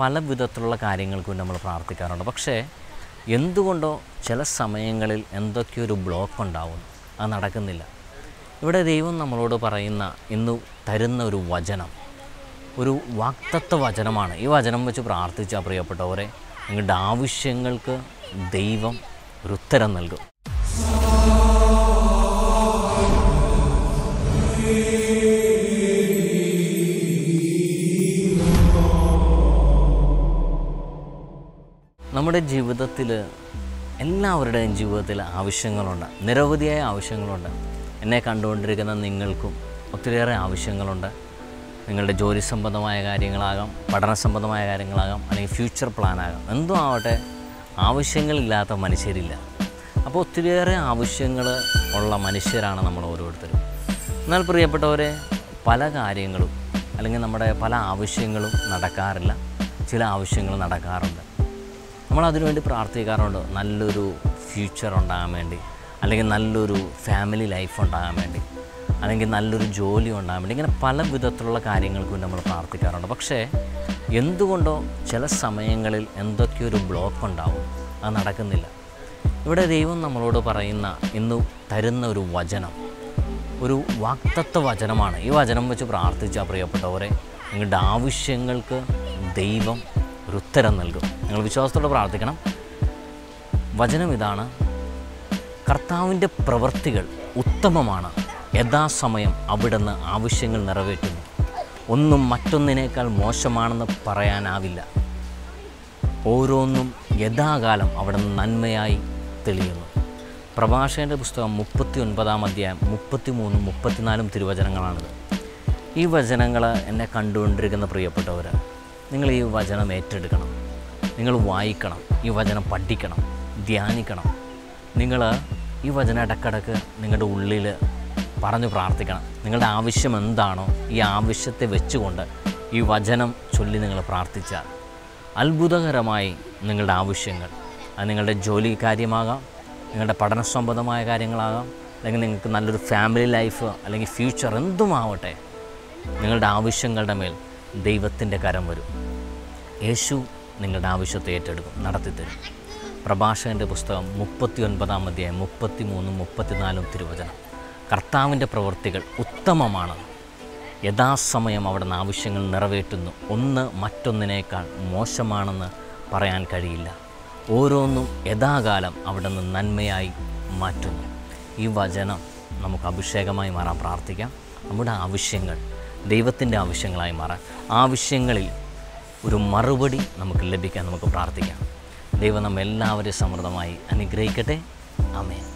പല വിധത്തിലുള്ള കാര്യങ്ങൾക്കും നമ്മൾ പ്രാർത്ഥിക്കാറുണ്ട് പക്ഷേ എന്തുകൊണ്ടോ ചില സമയങ്ങളിൽ എന്തൊക്കെയോ ഒരു ബ്ലോക്ക് ഉണ്ടാവും അത് നടക്കുന്നില്ല ഇവിടെ ദൈവം നമ്മളോട് പറയുന്ന ഇന്ന് തരുന്ന ഒരു വചനം ഒരു വാക്തത്വ വചനമാണ് ഈ വചനം വെച്ച് പ്രാർത്ഥിച്ച പ്രിയപ്പെട്ടവരെ നിങ്ങളുടെ ആവശ്യങ്ങൾക്ക് ദൈവം ഒരു ഉത്തരം നൽകും നമ്മുടെ ജീവിതത്തിൽ എല്ലാവരുടെയും ജീവിതത്തിൽ ആവശ്യങ്ങളുണ്ട് നിരവധിയായ ആവശ്യങ്ങളുണ്ട് എന്നെ കണ്ടുകൊണ്ടിരിക്കുന്ന നിങ്ങൾക്കും ഒത്തിരിയേറെ ആവശ്യങ്ങളുണ്ട് നിങ്ങളുടെ ജോലി സംബന്ധമായ കാര്യങ്ങളാകാം പഠന സംബന്ധമായ കാര്യങ്ങളാകാം അല്ലെങ്കിൽ ഫ്യൂച്ചർ പ്ലാനാകാം എന്തും ആവട്ടെ ആവശ്യങ്ങളില്ലാത്ത മനുഷ്യരില്ല അപ്പോൾ ഒത്തിരിയേറെ ആവശ്യങ്ങൾ ഉള്ള മനുഷ്യരാണ് നമ്മൾ ഓരോരുത്തരും എന്നാൽ പ്രിയപ്പെട്ടവരെ പല കാര്യങ്ങളും അല്ലെങ്കിൽ നമ്മുടെ പല ആവശ്യങ്ങളും നടക്കാറില്ല ചില ആവശ്യങ്ങൾ നടക്കാറുണ്ട് നമ്മൾ അതിനുവേണ്ടി പ്രാർത്ഥിക്കാറുണ്ട് നല്ലൊരു ഫ്യൂച്ചർ ഉണ്ടാകാൻ വേണ്ടി അല്ലെങ്കിൽ നല്ലൊരു ഫാമിലി ലൈഫ് ഉണ്ടാകാൻ വേണ്ടി അല്ലെങ്കിൽ നല്ലൊരു ജോലി ഉണ്ടാകാൻ വേണ്ടി ഇങ്ങനെ പല വിധത്തിലുള്ള കാര്യങ്ങൾക്കും നമ്മൾ പ്രാർത്ഥിക്കാറുണ്ട് പക്ഷേ എന്തുകൊണ്ടോ ചില സമയങ്ങളിൽ എന്തൊക്കെയോ ഒരു ബ്ലോക്ക് ഉണ്ടാവും അത് നടക്കുന്നില്ല ഇവിടെ ദൈവം നമ്മളോട് പറയുന്ന ഇന്ന് തരുന്ന ഒരു വചനം ഒരു വാക്തത്വ വചനമാണ് ഈ വചനം വെച്ച് പ്രാർത്ഥിച്ച പ്രിയപ്പെട്ടവരെ നിങ്ങളുടെ ആവശ്യങ്ങൾക്ക് ദൈവം ഒരു ഉത്തരം നൽകും നിങ്ങൾ വിശ്വാസത്തോടെ പ്രാർത്ഥിക്കണം വചനം ഇതാണ് കർത്താവിൻ്റെ പ്രവൃത്തികൾ ഉത്തമമാണ് യഥാസമയം അവിടുന്ന് ആവശ്യങ്ങൾ നിറവേറ്റുന്നു ഒന്നും മറ്റൊന്നിനേക്കാൾ മോശമാണെന്ന് പറയാനാവില്ല ഓരോന്നും യഥാകാലം അവിടുന്ന് നന്മയായി തെളിയുന്നു പ്രഭാഷകൻ്റെ പുസ്തകം മുപ്പത്തി ഒൻപതാം അധ്യായം മുപ്പത്തി മൂന്നും മുപ്പത്തിനാലും തിരുവചനങ്ങളാണിത് ഈ വചനങ്ങൾ എന്നെ കണ്ടുകൊണ്ടിരിക്കുന്ന പ്രിയപ്പെട്ടവർ നിങ്ങൾ ഈ വചനം ഏറ്റെടുക്കണം നിങ്ങൾ വായിക്കണം ഈ വചനം പഠിക്കണം ധ്യാനിക്കണം നിങ്ങൾ ഈ വചനം ഇടക്കിടക്ക് നിങ്ങളുടെ ഉള്ളിൽ പറഞ്ഞു പ്രാർത്ഥിക്കണം നിങ്ങളുടെ ആവശ്യം എന്താണോ ഈ ആവശ്യത്തെ വെച്ചുകൊണ്ട് ഈ വചനം ചൊല്ലി നിങ്ങൾ പ്രാർത്ഥിച്ചാൽ അത്ഭുതകരമായി നിങ്ങളുടെ ആവശ്യങ്ങൾ അത് നിങ്ങളുടെ ജോലി കാര്യമാകാം നിങ്ങളുടെ പഠന സംബന്ധമായ കാര്യങ്ങളാകാം അല്ലെങ്കിൽ നിങ്ങൾക്ക് നല്ലൊരു ഫാമിലി ലൈഫ് അല്ലെങ്കിൽ ഫ്യൂച്ചർ എന്തുമാവട്ടെ നിങ്ങളുടെ ആവശ്യങ്ങളുടെ മേൽ ദൈവത്തിൻ്റെ കരം വരും യേശു നിങ്ങളുടെ ആവശ്യത്തെ ഏറ്റെടുക്കും നടത്തിത്തരും പ്രഭാഷകൻ്റെ പുസ്തകം മുപ്പത്തി ഒൻപതാം അധ്യായം മുപ്പത്തി മൂന്നും മുപ്പത്തിനാലും തിരുവചനം കർത്താവിൻ്റെ പ്രവൃത്തികൾ ഉത്തമമാണ് യഥാസമയം അവിടുന്ന് ആവശ്യങ്ങൾ നിറവേറ്റുന്നു ഒന്ന് മറ്റൊന്നിനേക്കാൾ മോശമാണെന്ന് പറയാൻ കഴിയില്ല ഓരോന്നും യഥാകാലം അവിടുന്ന് നന്മയായി മാറ്റുന്നു ഈ വചനം നമുക്ക് അഭിഷേകമായി മാറാൻ പ്രാർത്ഥിക്കാം നമ്മുടെ ആവശ്യങ്ങൾ ദൈവത്തിൻ്റെ ആവശ്യങ്ങളായി മാറാൻ ആവശ്യങ്ങളിൽ ഒരു മറുപടി നമുക്ക് ലഭിക്കാൻ നമുക്ക് പ്രാർത്ഥിക്കാം ദൈവം നമ്മെല്ലാവരെയും സമൃദ്ധമായി അനുഗ്രഹിക്കട്ടെ ആമേൻ